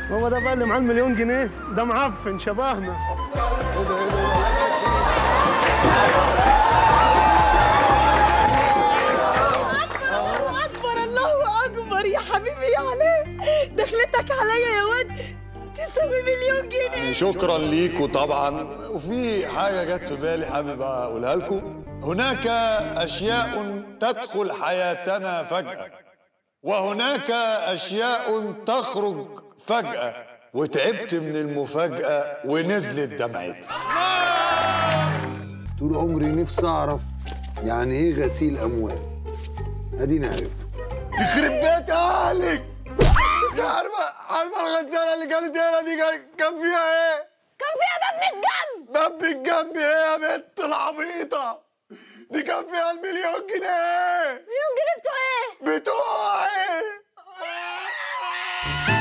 هو ده بقى اللي معاه المليون جنيه ده معفن شبهنا الله اكبر الله اكبر يا حبيبي يا علاء دخلتك عليا يا واد تساوي مليون جنيه شكرا ليكم طبعا وفي حاجه جت في بالي حابب اقولها لكم هناك اشياء تدخل حياتنا فجاه وهناك اشياء تخرج فجاه وتعبت من المفاجاه ونزلت دمعتي طول عمري نفسي اعرف يعني ايه غسيل اموال اديني عرفته يخرب بيت اهلك انت عارفه عارفه الغساله اللي كانت هنا دي كان- كان فيها ايه؟ كان فيها باب من الجنب باب الجنب ايه يا بنت العبيطه؟ دي كان فيها المليون جنيه مليون جنيه بتوع ايه بتوعي